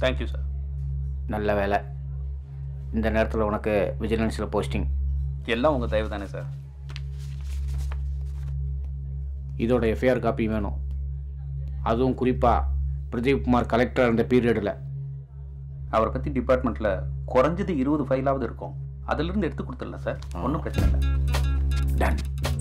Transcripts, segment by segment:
Thank you sir நல்ல வேலை இந்த நேரத்தில் உனக்கு விஜிலன்ஸில் போஸ்டிங் எல்லாம் உங்கள் தயவு தானே சார் இதோட எஃப்ஐஆர் காப்பி வேணும் அதுவும் குறிப்பாக பிரதீப் குமார் கலெக்டர் இருந்த பீரியடில் அவரை பற்றி டிபார்ட்மெண்ட்டில் குறைஞ்சது இருபது ஃபைலாவது இருக்கும் அதிலிருந்து எடுத்து கொடுத்துடலாம் சார் ஒன்றும் பிரச்சனை இல்லை டன்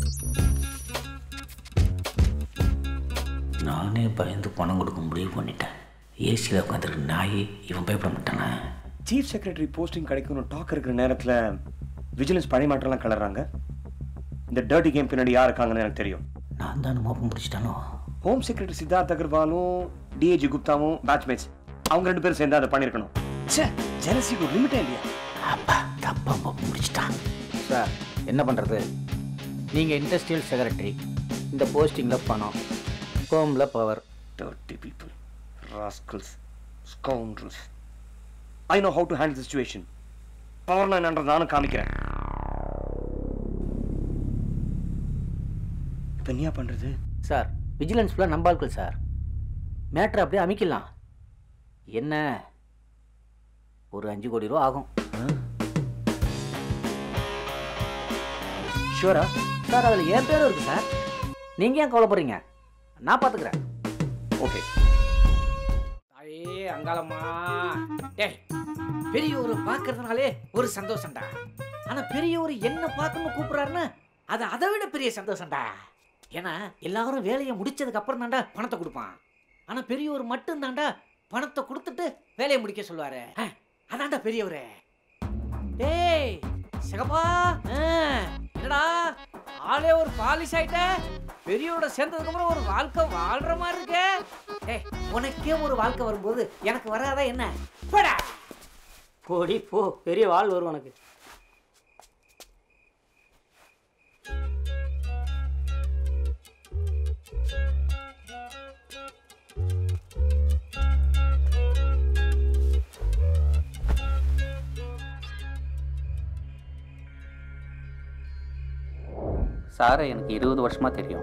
நானே பயந்து பணம் கொடுக்க முடிவு பண்ணிட்டேன் ஏசியில் உட்காந்துருக்கு நாய் இவன் பயப்பட மாட்டானா சீஃப் செக்ரட்டரி போஸ்டிங் கிடைக்கும்னு டாக் இருக்கிற நேரத்தில் விஜிலன்ஸ் பழைய மாற்றம்லாம் கலர்றாங்க இந்த டர்ட்டி கேம் பின்னாடி யார் இருக்காங்கன்னு எனக்கு தெரியும் நான் தான் மோப்பம் பிடிச்சிட்டானோ ஹோம் செக்ரட்டரி சித்தார்த் அகர்வாலும் டிஏஜி குப்தாவும் பேட்ச்மேட்ஸ் அவங்க ரெண்டு பேரும் சேர்ந்து அதை பண்ணியிருக்கணும் ச்சே ஜெலசிக்கு ஒரு லிமிட்டே இல்லையா அப்பா தப்பா மோப்பம் பிடிச்சிட்டான் சார் என்ன பண்ணுறது நீங்கள் இண்டஸ்ட்ரியல் செக்ரட்டரி இந்த போஸ்டிங்கில் பணம் ஹோமில் power dirty people rascals scoundrels I know how to handle situation power என்னன்றது நானும் காமிக்கிறேன் இப்போ என்னையா பண்ணுறது சார் விஜிலன்ஸ் ஃபுல்லாக நம்பாள்கள் சார் மேட்ரு அப்படியே அமைக்கலாம் என்ன ஒரு அஞ்சு கோடி ரூபா ஆகும் ஷூரா சார் அதில் என் பேரும் இருக்கு சார் நீங்கள் ஏன் கவலைப்படுறீங்க நான் பார்த்துக்கிறேன் ஓகே தாயே அங்காளம்மா டேய் பெரியவர் பார்க்கறதுனாலே ஒரு சந்தோஷம்டா ஆனா பெரியவர் என்ன பார்க்கணும்னு கூப்பிடுறாருன்னா அது அதை விட பெரிய சந்தோஷம்டா ஏன்னா எல்லாரும் வேலையை முடிச்சதுக்கு அப்புறம் தான்டா பணத்தை கொடுப்பான் ஆனா பெரியவர் மட்டும் தான்டா பணத்தை கொடுத்துட்டு வேலையை முடிக்க சொல்லுவாரு அஹ், அதான்டா பெரியவரு டேய் சிகப்பா ஆ, என்னடா ஆளே ஒரு பாலிஷ் ஆயிட்ட பெரியவரோட சேர்ந்ததுக்கு அப்புறம் ஒரு வாழ்க்கை வாழ்ற மாதிரி இருக்கே டேய் உனக்கே ஒரு வாழ்க்கை வரும்போது எனக்கு வராதா என்ன போடா போடி போ பெரிய வாழ் வரும் உனக்கு சாரை எனக்கு இருபது வருஷமாக தெரியும்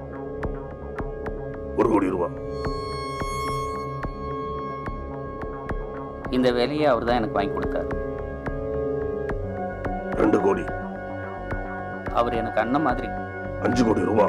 ஒரு கோடி ரூபா இந்த வேலையை அவர் தான் எனக்கு வாங்கி கொடுத்தாரு ரெண்டு கோடி அவர் எனக்கு அண்ணன் மாதிரி அஞ்சு கோடி ரூபா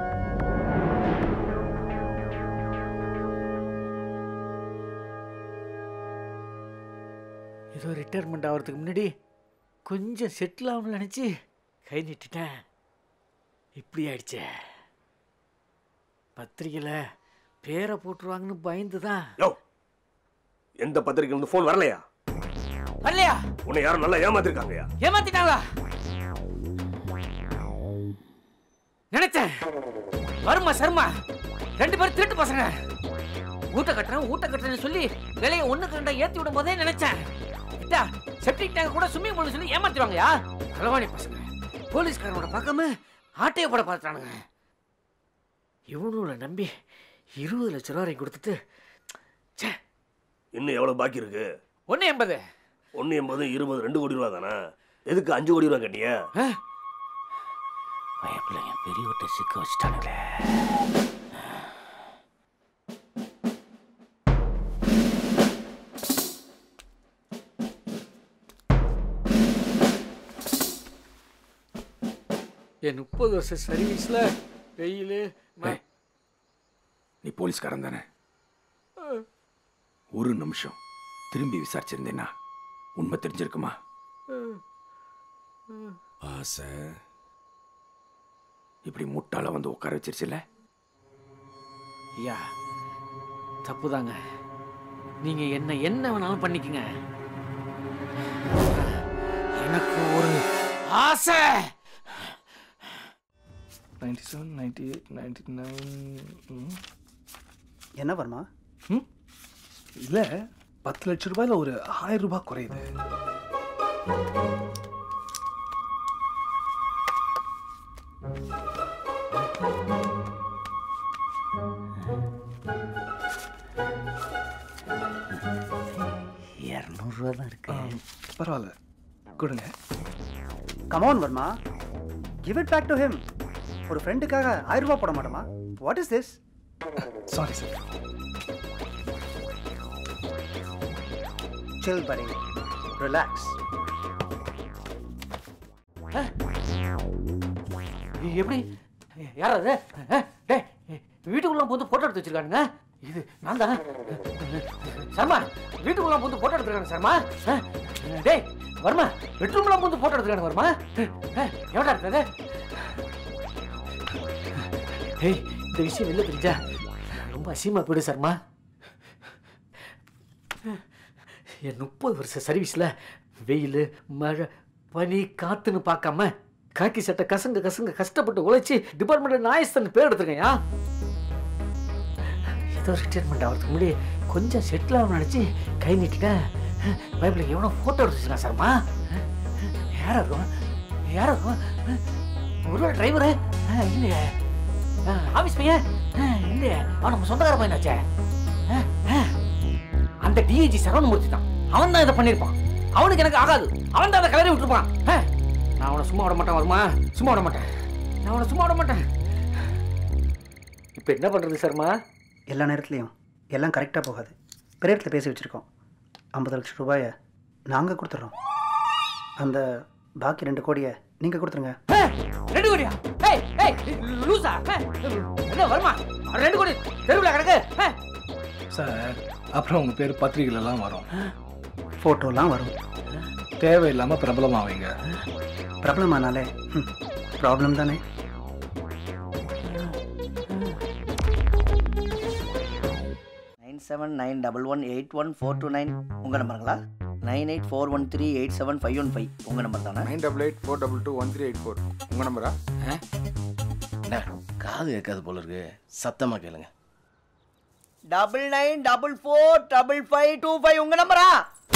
ஏதோ ரிட்டையர்மெண்ட் ஆகிறதுக்கு முன்னாடி கொஞ்சம் செட்டில் ஆகணும்னு நினச்சி கை நீட்டிட்டேன் இப்படி ஆயிடுச்சே பத்திரிக்கையில் பேரை போட்டுருவாங்கன்னு பயந்து தான் யோ எந்த பத்திரிக்கை இருந்து ஃபோன் வரலையா வரலையா உன்னை யாரும் நல்லா ஏமாத்திருக்காங்கயா ஏமாத்திட்டாங்களா நினைச்சேன் வருமா சர்மா ரெண்டு பேரும் திருட்டு பசங்க ஊட்ட கட்டுறேன் ஊட்ட கட்டுறேன்னு சொல்லி விலையை ஒண்ணுக்கு ரெண்டா ஏத்தி விடும் போதே நினைச்சேன் இதா செப்டிக் டேங்க் கூட ஸ்விம்மிங் பூல் சொல்லி ஏமாத்திடுவாங்கயா களவாணி பசங்க போலீஸ்காரனோட பார்க்காம ஆட்டையை போட பார்த்துட்டானுங்க இவனோட நம்பி இருபது லட்ச ரூபா வரைக்கும் கொடுத்துட்டு ச்சே இன்னும் எவ்வளவு பாக்கி இருக்கு ஒன்று எண்பது ஒன்னு எண்பது இருபது ரெண்டு கோடி ரூபா தானே எதுக்கு அஞ்சு கோடி ரூபா கேட்டியா பயப்பில் என் பெரியவர்கிட்ட சிக்க வச்சுட்டானுங்களே என் முப்பது வருஷம் சர்வீஸில் வெயில் ஏய், நீ போலீஸ்காரன் தானே ஒரு நிமிஷம் திரும்பி விசாரிச்சிருந்தேன்னா உண்மை தெரிஞ்சிருக்குமா ஆசை இப்படி முட்டாள வந்து உட்கார வச்சிருச்சுல ஐயா தப்புதாங்க நீங்க என்ன என்ன வேணாலும் பண்ணிக்கங்க எனக்கு ஒரு ஆசை ninety seven ninety eight ninety nine என்ன வர்மா இல்லை பத்து லட்ச ரூபாயில் ஒரு ஆயிரம் ரூபாய் குறையுது இரநூறுவா தான் இருக்கு பரவாயில்ல கொடுங்க come on Varma give it back to him ஒரு ஃப்ரெண்டுக்காக ஆயிரம் ரூபாய் போட மாட்டோமா what is this sorry sir chill படி ரிலாக்ஸ் எப்படி யார் அது அஹ், டேய் வீட்டுக்குள்ள வந்து போட்டோ எடுத்து வச்சிருக்கானுங்க இது நான் தான் சர்மா வீட்டுக்குள்ள வந்து போட்டோ எடுத்துருக்காங்க சர்மா அஹ், டேய் வர்மா பெட்ரூம்ல வந்து போட்டோ எடுத்துருக்காங்க வர்மா அஹ், எவன்டா எடுத்தது ஏய் இந்த விஷயம் வெளில தெரிஞ்சா ரொம்ப அசியமா போயிடு சர்மா என் முப்பது வருஷ சர்வீஸில் வெயில் மழை பனி காத்துன்னு பார்க்காம காக்கி சட்டை கசங்க கசங்க கஷ்டப்பட்டு உழைச்சி டிபார்ட்மெண்ட் நாயஸ்தன் பேர் எடுத்திருக்கையா ஏதோ ரிட்டையர்மெண்ட் ஆகிறதுக்கு முன்னாடி கொஞ்சம் செட்டில் ஆகணும்னு நினச்சி கை நீட்டிட்டேன் பைபிள் எவனோ ஃபோட்டோ எடுத்து வச்சுக்கலாம் சார்மா யாரா இருக்கும் யாரா இருக்கும் ஒருவேளை டிரைவரு இல்லையே ஆஃபீஸ் பையன் அஹ், இல்லையே அவன் நம்ம சொந்தக்கார பையனாச்சே அஹ், அஹ். அந்த டிஐஜி சரவணமூர்த்தி தான் அவன் தான் இதை பண்ணியிருப்பான் அவனுக்கு எனக்கு ஆகாது அவன் தான் அதை கலரி விட்டுருப்பான் அஹ். நான் அவனை சும்மா விட மாட்டேன் வருமா சும்மா விட மாட்டேன் நான் அவனை சும்மா விட மாட்டேன் இப்போ என்ன பண்ணுறது சர்மா எல்லா நேரத்துலையும் எல்லாம் கரெக்டாக போகாது பெரிய இடத்துல பேசி வச்சுருக்கோம் ஐம்பது லட்சம் ரூபாயை நாங்கள் கொடுத்துட்றோம் அந்த பாக்கி ரெண்டு கோடியை நீங்கள் கொடுத்துருங்க ஏய், ரெண்டு கோடியா ஏய் ஏய் லூசா ஏய், என்ன வருமா ரெண்டு கோடி தெருவில் கிடக்கு ஏய், சார் அப்புறம் உங்கள் பேர் பத்திரிகையிலலாம் வரும் ஃபோட்டோலாம் வரும் தேவையில்லாமல் பிரபலமாவீங்க பிரபலமானாலே ப்ராப்ளம் தானே nine seven nine double one eight one four two nine உங்கள் நம்பருங்களா nine eight four one three eight seven five one five உங்கள் நம்பர் தானே nine double eight four double two one three eight four உங்கள் நம்பரா என்ன காது கேட்காது போல இருக்கு சத்தமா கேளுங்க double nine double four double five two five உங்கள் நம்பரா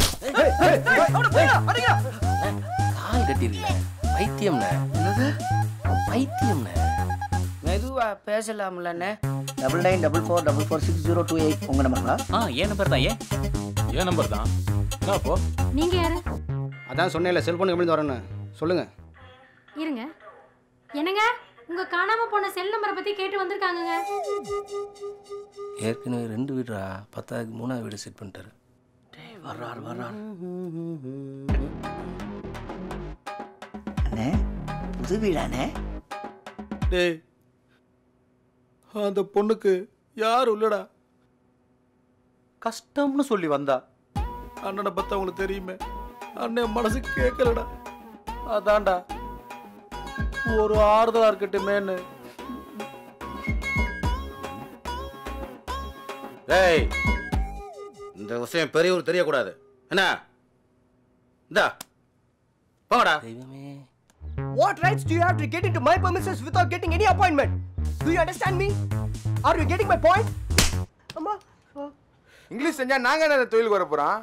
கால் கட்டிருக்கல பைத்தியம்ண்ணே என்னது பைத்தியம்ண்ணே மெதுவா பேசலாம்லண்ணே double nine double four double four six zero two eight உங்கள் நம்பருங்களா ஆ ஏன் நம்பர் தான் ஏன் ஏன் நம்பர் தான் என்ன அப்போ நீங்க யாரு அதான் சொன்னேன்ல செல்ஃபோன் எப்படி வரேன்னு சொல்லுங்கள் இருங்க என்னங்க உங்க காணாம போன செல் நம்பரை பத்தி கேட்டு வந்திருக்காங்கங்க ஏற்கனவே ரெண்டு வீடுடா பத்தாவதுக்கு மூணாவது வீடு செட் பண்ணிட்டாரு வர்றார் வர்றார் அண்ணே புது வீடாண்ணே டேய் அந்த பொண்ணுக்கு யாரும் இல்லடா கஷ்டம்னு சொல்லி வந்தா அண்ணனை பத்தி அவங்களுக்கு தெரியுமே அண்ணன் மனசு கேட்கலடா அதான்டா ஒரு ஆறுதலா இருக்கட்டுமேன்னு ஏய் இந்த விஷயம் பெரியவர் தெரியக்கூடாது என்ன இந்தா போங்கடா தெய்வமே What rights do you have to get into my premises without getting any appointment? Do you understand me? Are you getting my point? அம்மா இங்கிலீஷ் செஞ்சா நாங்க என்ன இந்த தொழிலுக்கு வர போறோம்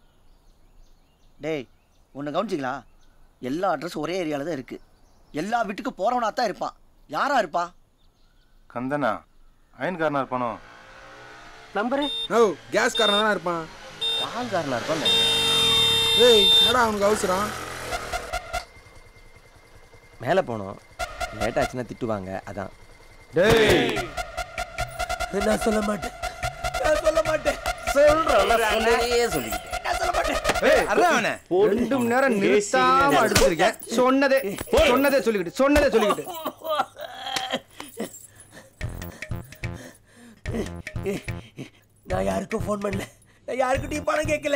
டேய் உன்னை கவனிச்சிங்களா எல்லா அட்ரஸும் ஒரே ஏரியாவில் தான் இருக்குது எல்லா வீட்டுக்கு போகிறவனா தான் இருப்பான் யாரா இருப்பான் கந்தனா அயன்காரனா இருப்பானோ நம்பரு ஓ கேஸ் காரனா தான் இருப்பான் பால்காரனா இருப்பான் ஏய் என்னடா அவனுக்கு அவசரம் மேலே போனோம் லேட் ஆச்சுன்னா திட்டுவாங்க அதான் டேய் நான் சொல்ல மாட்டேன் சொல்ல மாட்டேன் சொல்றேன் சொல்லிக்கிட்டேன் ரெண்டு மணி நேரம் நிறுத்தாம அடிச்சிருக்கேன் சொன்னதே சொன்னதே சொல்லிக்கிட்டு சொன்னதே சொல்லிக்கிட்டு நான் யாருக்கும் ஃபோன் பண்ணல நான் யாருக்கிட்டையும் பணம் கேட்கல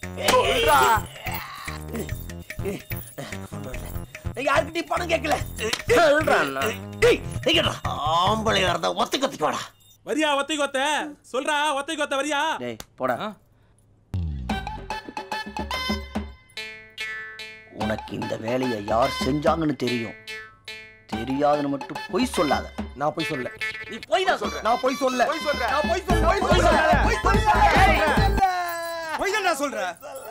நான் யாருக்கிட்டையும் பணம் கேட்கல ஆம்பளை இருந்தா ஒத்து கத்திக்கு வாடா வரியா ஒத்தை கொத்த சொல்றா ஒத்தை கொத்த வரியா டேய் போடா உனக்கு இந்த வேலையை யார் செஞ்சாங்கன்னு தெரியும் தெரியாதுன்னு மட்டும் பொய் சொல்லாத நான் போய் சொல்ல நீ போய் தான் சொல்ற நான் போய் சொல்ல போய் சொல்ற நான் போய் சொல்ல போய் சொல்ற போய் சொல்ல போய் தான் சொல்ற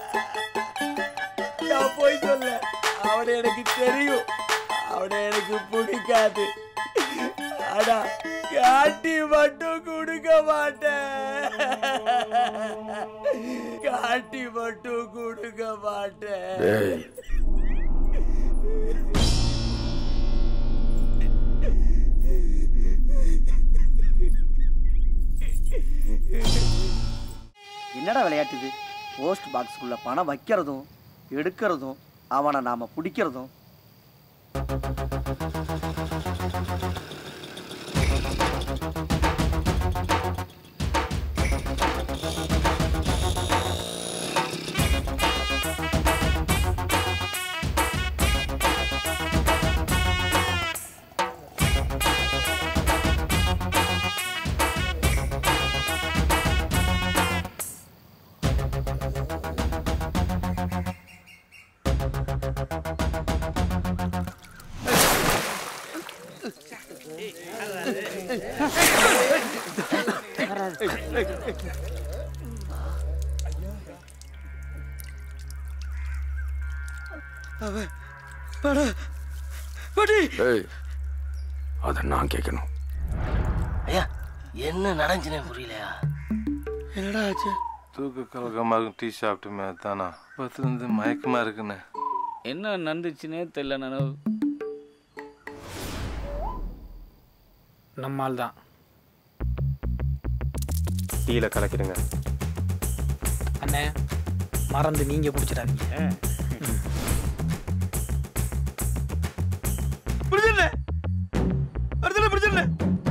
நான் போய் சொல்ல அவனை எனக்கு தெரியும் அவனை எனக்கு பிடிக்காது ஆனா காட்டி மட்டும் கொடுக்க மாட்டேன் காட்டி மட்டும் கொடுக்க மாட்டேன் என்னடா விளையாட்டு இது போஸ்ட் பாக்ஸுக்குள்ள பணம் வைக்கிறதும் எடுக்கிறதும் அவனை நாம பிடிக்கிறதும் ஏய் அதை நான் கேட்கணும் ஐயா என்ன நடந்துச்சுனே புரியலையா என்னடா ஆச்சு தூக்க கலக்கமாக இருக்கும் டீ சாப்பிட்டுமே தானா பத்துலேருந்து மயக்கமா இருக்குண்ணே என்ன நடந்துச்சுன்னே தெரியல நனவு நம்மால் தான் டீல கலக்கிடுங்க அண்ணே மறந்து நீங்க குடிச்சிடாதீங்க பிடிச்சிருந்தே அடுத்த பிடிச்சிருந்தே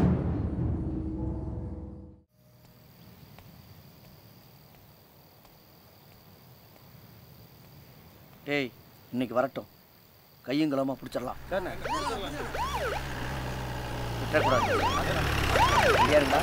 ஏய் இன்னைக்கு வரட்டும் கையும் களமா பிடிச்சிடலாம் விட்டுறக்கூடாது இங்கே இருந்தா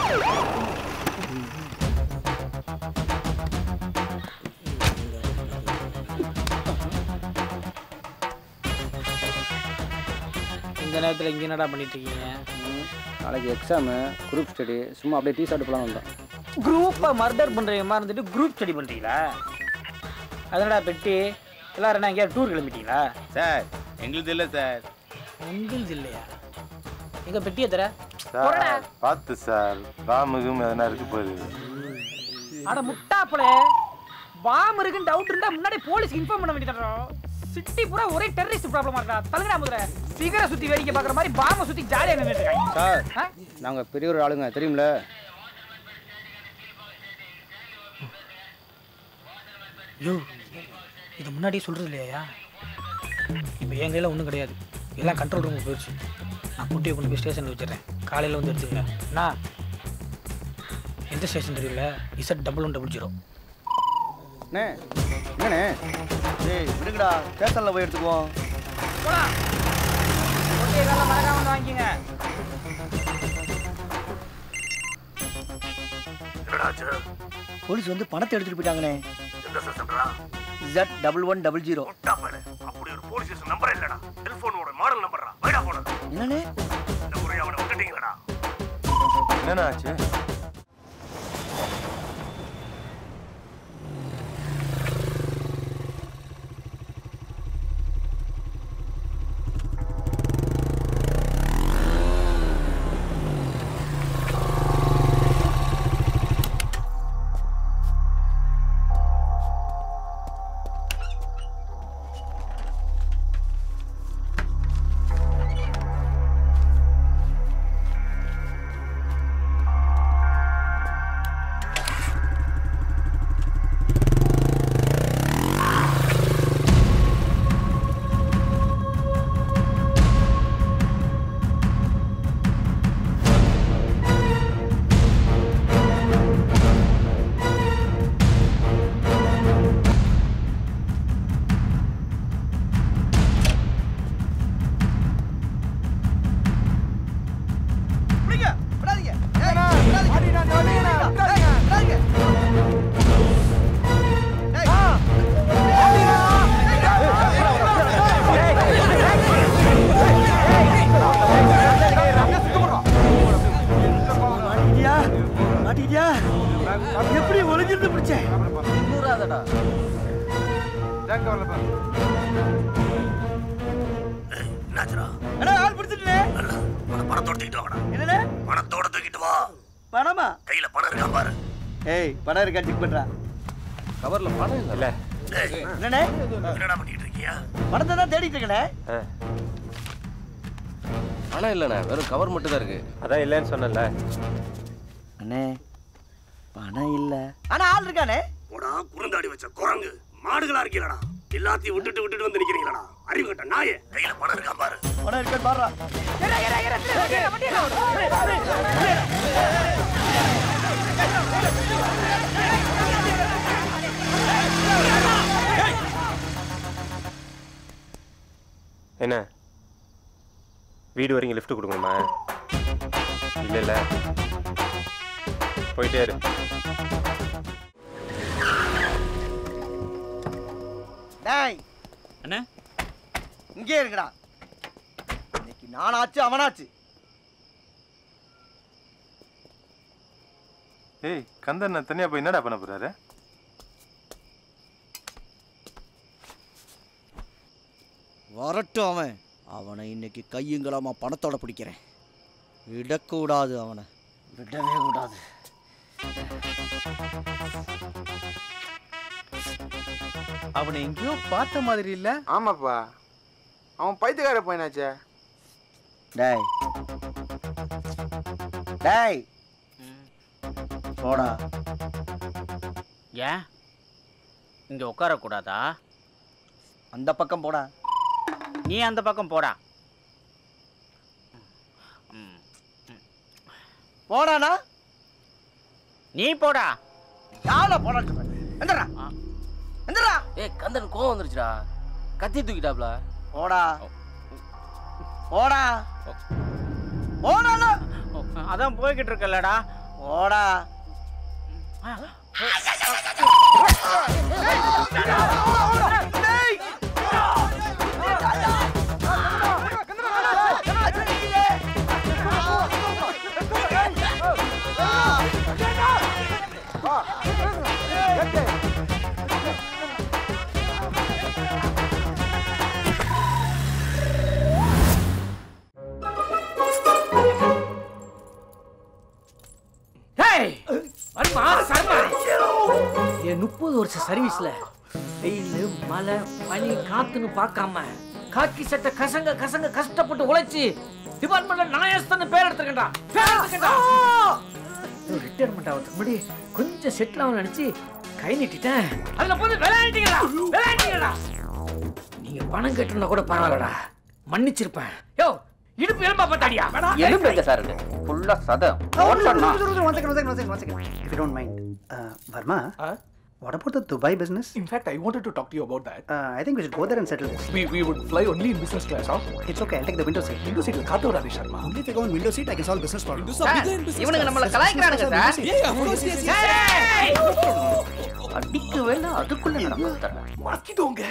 இந்த நேரத்தில் இங்கே என்னடா பண்ணிட்டு இருக்கீங்க நாளைக்கு எக்ஸாமு குரூப் ஸ்டடி சும்மா அப்படியே டீ சாப்பிட்டு போலாம் வந்தோம் குரூப்பாக மர்டர் பண்ணுறீங்க மறந்துட்டு குரூப் ஸ்டடி பண்ணுறீங்களா அதனடா பெட்டி எல்லாரும் என்ன எங்கேயாவது டூர் கிளம்பிட்டீங்களா சார் எங்களுது இல்லை சார் உங்களுது இல்லையா எங்கள் பெட்டியை தர சார் பார்த்து சார் பாமுகும் எதனா இருக்கு போகுது அட முட்டாப்பளே பாம் இருக்குன்னு டவுட் இருந்தா முன்னாடி போலீஸ்க்கு இன்ஃபார்ம் பண்ண வேண்டியதா சிட்டி பூரா ஒரே டெரரிஸ்ட் ப்ராப்ளமா இருக்கா தலங்கடா முதல்ல சிகரை சுத்தி வேடிக்கை பார்க்குற மாதிரி பாம்பை சுத்தி ஜாலியா நின்றுட்டு இருக்காங்க சார் நாங்கள் பெரிய ஒரு ஆளுங்க தெரியும்ல யோ இது முன்னாடியே சொல்றது இல்லையா இப்போ என் கையில் ஒன்றும் கிடையாது எல்லாம் கண்ட்ரோல் ரூமுக்கு போயிடுச்சு நான் குட்டியை கொண்டு போய் ஸ்டேஷனில் வச்சிடுறேன் காலையில் வந்து எடுத்துக்கங்க அண்ணா எந்த ஸ்டேஷன் தெரியல Z double one double zero அண்ணே என்னண்ணே ஏய் விடுங்கடா ஸ்டேஷனில் போய் எடுத்துக்குவோம் போலாம் ஒட்டிய காலம் மறக்காம வந்து வாங்கிக்கங்க போலீஸ் வந்து பணத்தை எடுத்துட்டு போயிட்டாங்கண்ணே எந்த செஷன்டா Z double one double zero அப்படி ஒரு போலீஸ் ஸ்டேஷன் நம்பர் இல்லடா செல்போனோட மாடல் நம்பர்டா வைடா போன என்னண்ணே இந்த முறை அவனை விட்டுட்டீங்களடா என்னண்ணா ஆச்சு பிடிங்க விடாதீங்க ஏய், விடாதீங்க. ஏய், விடாதீங்க. மாட்டிக்கிட்டியா மாட்டிக்கிட்டியா எப்படி ஒளிஞ்சிருந்து பிடிச்சேன் நூறாதடா என்னாச்சுடா அண்ணா ஆள் பிடிச்சிட்டே அந்த பணத்தோட தூக்கிட்டு வாங்கடா என்னண்ணே பணத்தோட தூக்கிட்டு வா பணமா கையில பணம் இருக்கா பாரு ஏய் பணம் இருக்கா செக் பண்றா கவர்ல பணம் இல்ல டேய், என்னண்ணே என்னடா பண்ணிட்டு இருக்கியா பணத்தை தான் தேடிட்டு இருக்கேனே பணம் இல்லைண்ணே வெறும் கவர் மட்டும் தான் இருக்கு அதான் இல்லைன்னு சொன்னல அண்ணே பணம் இல்ல ஆனா ஆள் இருக்கானே போடா நீங்களா குறுந்தாடி வச்ச குரங்கு மாடுகளா இருக்கீங்களா எல்லாத்தையும் விட்டுட்டு விட்டுட்டு வந்து நிக்கிறீங்களா அறிவு கட்ட நாயே கையில பணம் இருக்கா பாரு பணம் இருக்கா பாரு என்ன வீடு வரைக்கும் லிஃப்ட் கொடுக்கணுமா இல்லை இல்லை போயிட்டே இரு டேய் அண்ணா இங்கே இருக்குடா இன்னைக்கு நானாச்சு அவனாச்சு ஏய் கந்தன் தனியா போய் என்னடா பண்ண போறாரு வரட்டும் அவன் அவனை இன்னைக்கு கையுங்களாமா பணத்தோட பிடிக்கிறேன் விடக்கூடாது அவனை விடவே கூடாது அவனை எங்கேயோ பார்த்த மாதிரி இல்ல ஆமாப்பா அவன் பைத்தியக்கார பையனாச்சே டேய் டேய் போடா ஏன் இங்க உட்காரக்கூடாதா அந்த பக்கம் போடா நீ அந்த பக்கம் போடா போடானா நீ போடா யாரா போடா எந்தரா எந்தரா ஏய் கந்தன் கோவம் வந்துருச்சுடா கத்தி தூக்கிட்டாப்ல போடா போடா போடா அதான் போய்கிட்டு இருக்கலடா போடா ஹேய் வருமா சர்மா என் முப்பது வருஷ சர்வீஸ்ல வெயில் மழை பனி காத்துன்னு பார்க்காம காக்கி சட்டை கசங்க கசங்க கஷ்டப்பட்டு உழைச்சி டிபார்ட்மெண்ட்ல நாயஸ்தன்னு பேர் எடுத்துக்கண்டா பேர் எடுத்துக்கண்டா ரிட்டையர்மெண்ட் ஆகிறதுக்கு முன்னாடி கொஞ்சம் செட்டில் ஆகணும் நினைச்சு கை நீட்டிட்டேன் அதுல போய் விளையாண்டிங்களா விளையாண்டிங்களா நீங்க பணம் கட்டிருந்தா கூட பரவாயில்லடா மன்னிச்சிருப்பேன் யோ இடுப்பு எலும்பா பார்த்தாடியா எலும்பு எங்க சார் இருக்கு ஃபுல்லா சதம் One second, one second, one second, one second. If you don't mind. Uh, Varma, what about the Dubai business? In fact, I wanted to talk to you about that. Uh, I think we should go there and settle this. We, we would fly only in business class, huh? It's okay, I'll take the window seat. Window seat will காத்து வராது Sharma Only if you go in window seat, I can solve business problems. இவனுங்க நம்மள கலாய்க்கிறானுங்க sir Yeah, of course, yes, yes. ஏய்! அடிக்க வேண்டாம் அதுக்குள்ள நடந்து தரேன் மாத்திட்டோங்க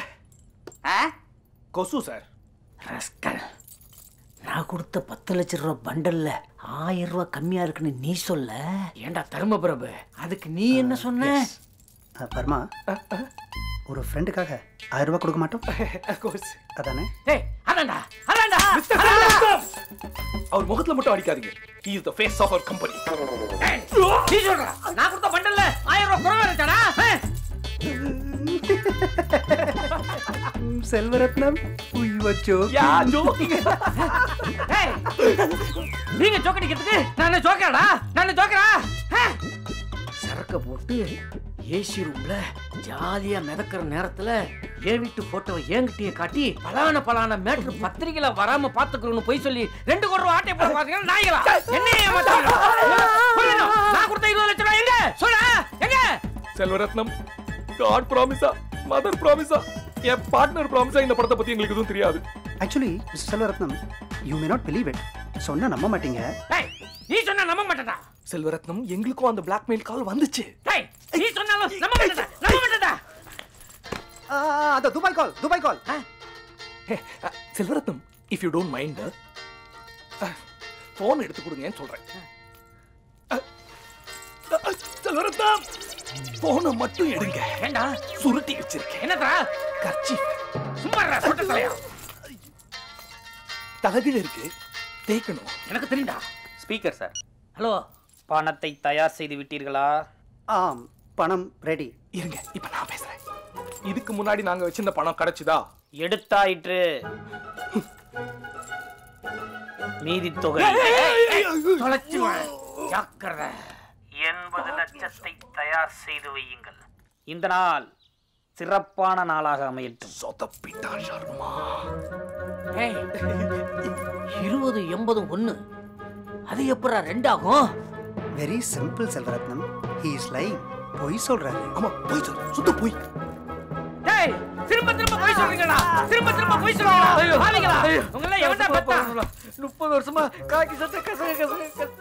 கொசு சார் ரஸ்கல் நான் கொடுத்த பத்து லட்ச ரூபா பண்டல்ல ஆயிரம் ரூபா கம்மியா இருக்குன்னு நீ சொல்ல ஏண்டா தர்மபிரபு அதுக்கு நீ என்ன சொன்ன Uh, Varma, ஒரு ஃப்ரெண்டுக்காக ஆயிரம் ரூபாய் கொடுக்க மாட்டோம் அதானே ஏய் அதான்டா அதான்டா அவர் முகத்துல மட்டும் அடிக்காதீங்க he is the face of our company ஏய், நீ சொல்றா நான் கொடுத்த பண்டல்ல ஆயிரம் ரூபாய் குறைவா இருக்காடா செல்வரத்னம் உய்வச்சோ யா ஜோக்கிங் ஏய் நீங்க ஜோக்கடிக்கிறதுக்கு நான் என்ன ஜோக்கராடா நான் என்ன ஜோக்கரா சரக்க போட்டு ஏசி ரூம்ல ஜாலியா மிதக்கிற நேரத்துல என் வீட்டு போட்டோவை என்கிட்டயே காட்டி பலான பலான மேட்ரு பத்திரிகையில வராம பாத்துக்கிறோம்னு போய் சொல்லி ரெண்டு கோடி ரூபா ஆட்டை போட பாத்தீங்கன்னா நாய்களா என்ன ஏமாத்தீங்களா? சொல்லணும். நான் கொடுத்த இருபது லட்சம் ரூபாய் எங்க சொல்ல எங்க செல்வரத்னம் காட் ப்ராமிஸா மதர் ப்ராமிஸா என் பார்ட்னர் ப்ராமிஸா இந்த படத்தை பத்தி எங்களுக்கு எதுவும் தெரியாது actually mister Selvaratnam you may not believe it சொன்னா நம்ப மாட்டீங்க ஏய், நீ சொன்னா நம்ப மாட்டேடா செல்வரத்னம் எங்களுக்கும் அந்த பிளாக்மெயில் கால் வந்துச்சு ஏய், நீ சொன்னாலும் நம்ப மாட்டேடா நம்ப மாட்டேடா அந்த Dubai call Dubai call Selvaratnam if you don't mind phone எடுத்து கொடுங்கன்னு சொல்றேன் அஹ், அஹ், செல்வரத்னம் போனை மட்டும் எடுங்க ஏண்டா சுருட்டி வச்சிருக்கேன் என்னடா கர்ச்சி சும்மா இருடா, சொட்ட தலையா தகதில இருக்கு தேய்க்கணும் எனக்கு தெரியும்டா ஸ்பீக்கர் சார் ஹலோ பணத்தை தயார் செய்து விட்டீர்களா ஆம் பணம் ரெடி இருங்க இப்ப நான் பேசுறேன் இதுக்கு முன்னாடி நாங்க வச்சிருந்த பணம் கிடைச்சுதா எடுத்தாயிற்று மீதி தொகை தொலைச்சுவேன் ஜாக்கிரதை எண்பது லட்சத்தை தயார் செய்து வையுங்கள் இந்த நாள் சிறப்பான நாளாக அமையட்டும் சொதப்பிட்டா சர்மா ஏய் இருபது எண்பதும் ஒன்று அது எப்படா ரெண்டாகும் very simple Selvaratnam he is lying பொய் சொல்றாரு ஆமா பொய் சொல் சுத்த பொய் டேய் திரும்ப திரும்ப போய் சொல்றீங்களா திரும்ப திரும்ப போய் சொல்றீங்களா பாவிங்களா உங்கள எவன்டா பெத்தா முப்பது வருஷமா காக்கி சட்டை கசக கசக